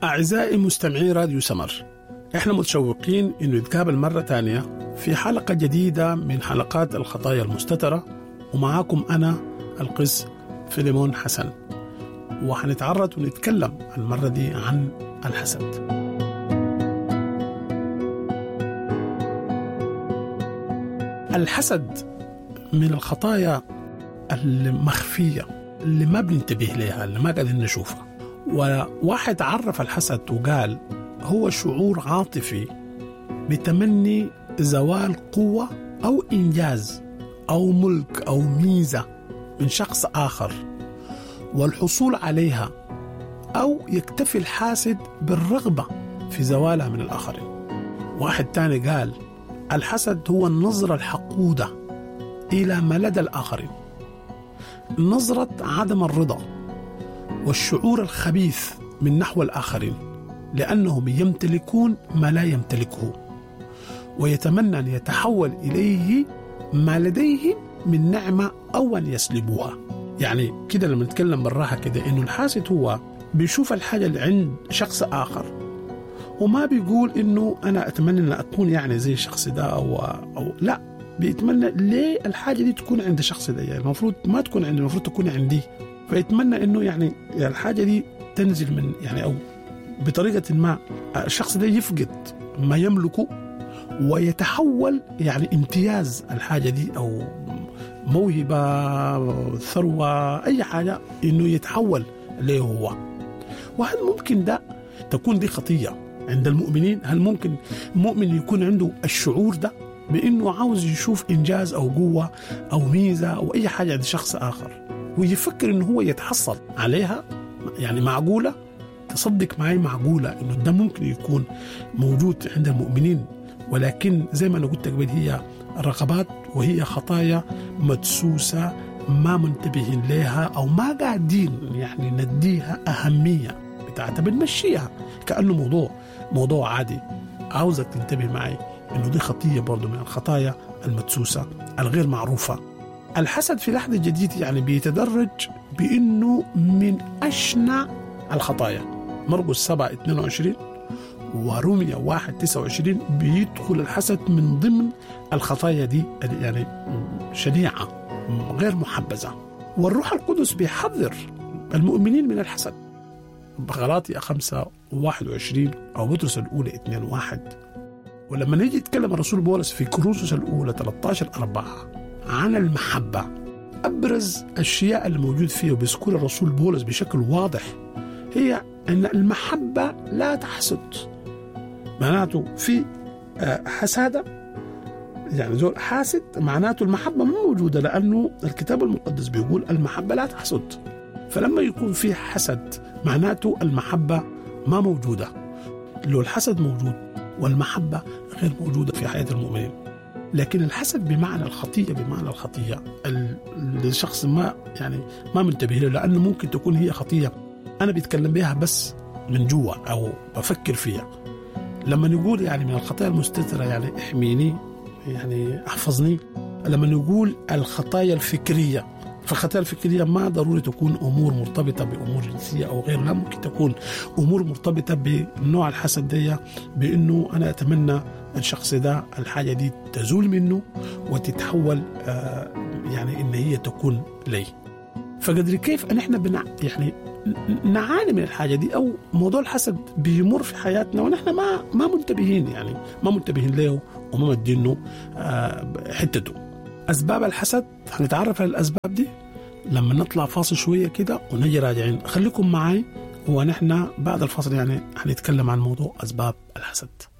أعزائي مستمعي راديو سمر إحنا متشوقين إنه نتقابل مرة تانية في حلقة جديدة من حلقات الخطايا المستترة ومعاكم أنا القس فيليمون حسن وحنتعرض ونتكلم المرة دي عن الحسد الحسد من الخطايا المخفية اللي ما بننتبه لها اللي ما قاعدين نشوفها وواحد عرف الحسد وقال هو شعور عاطفي بتمني زوال قوة أو إنجاز أو ملك أو ميزة من شخص آخر والحصول عليها أو يكتفي الحاسد بالرغبة في زوالها من الآخرين واحد تاني قال الحسد هو النظرة الحقودة إلى ما لدى الآخرين نظرة عدم الرضا والشعور الخبيث من نحو الآخرين لأنهم يمتلكون ما لا يمتلكه ويتمنى أن يتحول إليه ما لديهم من نعمة أو أن يسلبوها يعني كده لما نتكلم بالراحة كده إنه الحاسد هو بيشوف الحاجة اللي عند شخص آخر وما بيقول إنه أنا أتمنى أن أكون يعني زي الشخص ده أو, أو لا بيتمنى ليه الحاجة دي تكون عند الشخص ده يعني المفروض ما تكون عندي المفروض تكون عندي فيتمنى انه يعني الحاجه دي تنزل من يعني او بطريقه ما الشخص ده يفقد ما يملكه ويتحول يعني امتياز الحاجه دي او موهبه ثروه اي حاجه انه يتحول له هو وهل ممكن ده تكون دي خطيه عند المؤمنين هل ممكن مؤمن يكون عنده الشعور ده بانه عاوز يشوف انجاز او قوه او ميزه او اي حاجه عند شخص اخر ويفكر انه هو يتحصل عليها يعني معقوله تصدق معي معقوله انه ده ممكن يكون موجود عند المؤمنين ولكن زي ما انا قلت قبل هي رغبات وهي خطايا مدسوسه ما منتبهين لها او ما قاعدين يعني نديها اهميه بتاعتها بنمشيها كانه موضوع موضوع عادي عاوزك تنتبه معي انه دي خطيه برضه من الخطايا المدسوسه الغير معروفه الحسد في لحظة جديد يعني بيتدرج بأنه من أشنع الخطايا مرقس 7 22 وروميا 1 29 بيدخل الحسد من ضمن الخطايا دي يعني شنيعة غير محبذة والروح القدس بيحذر المؤمنين من الحسد غلاطي 5 21 أو بطرس الأولى 2 1 ولما نيجي يتكلم الرسول بولس في كروسوس الأولى 13 4 عن المحبة أبرز الأشياء اللي موجود فيها وبيذكر الرسول بولس بشكل واضح هي أن المحبة لا تحسد معناته في حسادة يعني زول حاسد معناته المحبة مو موجودة لأنه الكتاب المقدس بيقول المحبة لا تحسد فلما يكون في حسد معناته المحبة ما موجودة لو الحسد موجود والمحبة غير موجودة في حياة المؤمنين لكن الحسد بمعنى الخطيه بمعنى الخطيه الشخص ما يعني ما منتبه له لانه ممكن تكون هي خطيه انا بتكلم بها بس من جوا او بفكر فيها لما نقول يعني من الخطايا المستتره يعني احميني يعني احفظني لما نقول الخطايا الفكريه فالخطايا الفكرية ما ضروري تكون أمور مرتبطة بأمور جنسية أو غير لا ممكن تكون أمور مرتبطة بنوع الحسد دي بأنه أنا أتمنى الشخص ده الحاجة دي تزول منه وتتحول آه يعني إن هي تكون لي فقدر كيف أن إحنا بنع يعني نعاني من الحاجة دي أو موضوع الحسد بيمر في حياتنا ونحن ما ما منتبهين يعني ما منتبهين له وما مدينه آه حتته أسباب الحسد هنتعرف على الأسباب دي لما نطلع فاصل شوية كده ونجي راجعين خليكم معي ونحن بعد الفاصل يعني هنتكلم عن موضوع أسباب الحسد